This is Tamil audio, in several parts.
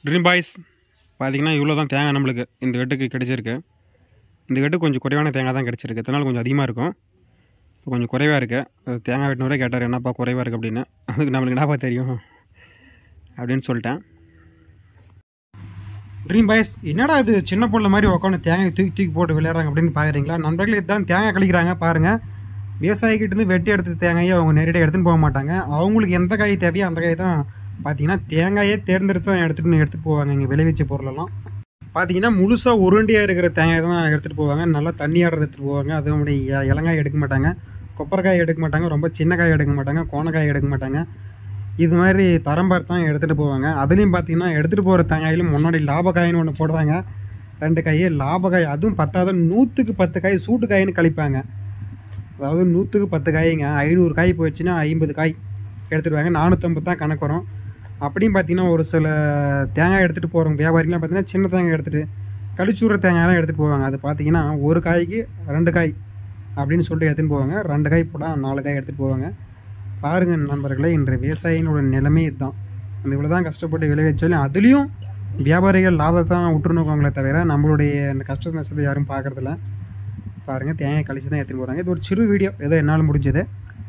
ட்ரீம் பாய்ஸ் பார்த்தீங்கன்னா இவ்வளோ தான் தேங்காய் நம்மளுக்கு இந்த வெட்டுக்கு கிடைச்சிருக்கு இந்த வெட்டு கொஞ்சம் குறைவான தேங்காய் தான் கிடச்சிருக்கு இதனால் கொஞ்சம் அதிகமாக இருக்கும் இப்போ கொஞ்சம் குறைவாக இருக்குது அது தேங்காய் வெட்டினவரே கேட்டார் என்னப்பா குறைவாக இருக்குது அப்படின்னு அதுக்கு நம்மளுக்கு என்னப்பா தெரியும் அப்படின்னு சொல்லிட்டேன் ட்ரீம் பாய்ஸ் என்னடா இது சின்ன பொண்ணு மாதிரி உட்காந்து தேங்காய் தூக்கி தூக்கி போட்டு விளையாடுறாங்க அப்படின்னு பார்க்குறீங்களா நண்பர்களே இதுதான் தேங்காய் கழிக்கிறாங்க பாருங்கள் விவசாயிகிட்டேருந்து வெட்டி எடுத்த தேங்காயை அவங்க நேரடியாக எடுத்துன்னு போக மாட்டாங்க அவங்களுக்கு எந்த காய் தேவையோ அந்த காய் தான் பார்த்தீங்கன்னா தேங்காயே தேர்ந்தெடுத்து தான் எடுத்துகிட்டு எடுத்துகிட்டு போவாங்க இங்கே விளைவிச்ச பொருளெல்லாம் பார்த்தீங்கன்னா முழுசாக உருண்டியாக இருக்கிற தேங்காய் தான் எடுத்துகிட்டு போவாங்க நல்லா தண்ணியாடுறது எடுத்துகிட்டு போவாங்க அதுவும் இ- இளங்காய் எடுக்க மாட்டாங்க கொப்பரைக்காய் எடுக்க மாட்டாங்க ரொம்ப சின்ன காய் எடுக்க மாட்டாங்க கோணக்காய் எடுக்க மாட்டாங்க இது மாதிரி தரம் பார்த்து தான் எடுத்துகிட்டு போவாங்க அதுலேயும் பார்த்தீங்கன்னா எடுத்துகிட்டு போகிற தேங்காயிலும் முன்னாடி லாபக்காயின்னு ஒன்று போடுவாங்க ரெண்டு காய் லாபக்காய் அதுவும் பத்தாவது நூற்றுக்கு பத்து காய் சூட்டு காயின்னு கழிப்பாங்க அதாவது நூற்றுக்கு பத்து காய்ங்க ஐநூறு காய் போயிடுச்சுன்னா ஐம்பது காய் எடுத்துடுவாங்க நானூற்றம்பது தான் கணக்கு வரும் அப்படியும் பார்த்தீங்கன்னா ஒரு சில தேங்காய் எடுத்துகிட்டு போகிறவங்க வியாபாரிகள்லாம் பார்த்தீங்கன்னா சின்ன தேங்காய் எடுத்துகிட்டு கழிச்சுடுற தேங்காயெல்லாம் எடுத்துகிட்டு போவாங்க அது பார்த்தீங்கன்னா ஒரு காய்க்கு ரெண்டு காய் அப்படின்னு சொல்லிட்டு எடுத்துகிட்டு போவாங்க ரெண்டு காய் போட்டால் நாலு காய் எடுத்துகிட்டு போவாங்க பாருங்கள் நண்பர்களே இன்றைய விவசாயினோட நிலைமை இதுதான் நம்ம இவ்வளோ தான் கஷ்டப்பட்டு விளைவிச்சாலும் அதுலேயும் வியாபாரிகள் லாபத்தை தான் உற்று நோக்குவாங்களே தவிர நம்மளுடைய இந்த கஷ்ட நஷ்டத்தை யாரும் பார்க்குறதில்ல பாருங்கள் தேங்காய் கழிச்சு தான் எடுத்துகிட்டு போகிறாங்க இது ஒரு சிறு வீடியோ ஏதோ என்னால் முடிஞ்சது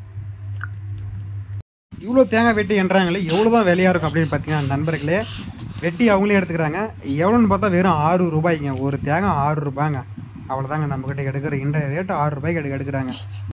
இவ்வளோ தேங்காய் வெட்டி என்றாங்களே எவ்வளோ தான் விலையாக இருக்கும் அப்படின்னு பார்த்தீங்கன்னா நண்பர்களே வெட்டி அவங்களே எடுத்துக்கிறாங்க எவ்வளோன்னு பார்த்தா வெறும் ஆறு ரூபாய்ங்க ஒரு தேங்காய் ஆறு ரூபாய்ங்க அவ்வளோதாங்க நம்மக்கிட்ட எடுக்கிற இன்றைய ரேட்டு ஆறு ரூபாய்க்கு எடுக்க எடுக்கிறாங்க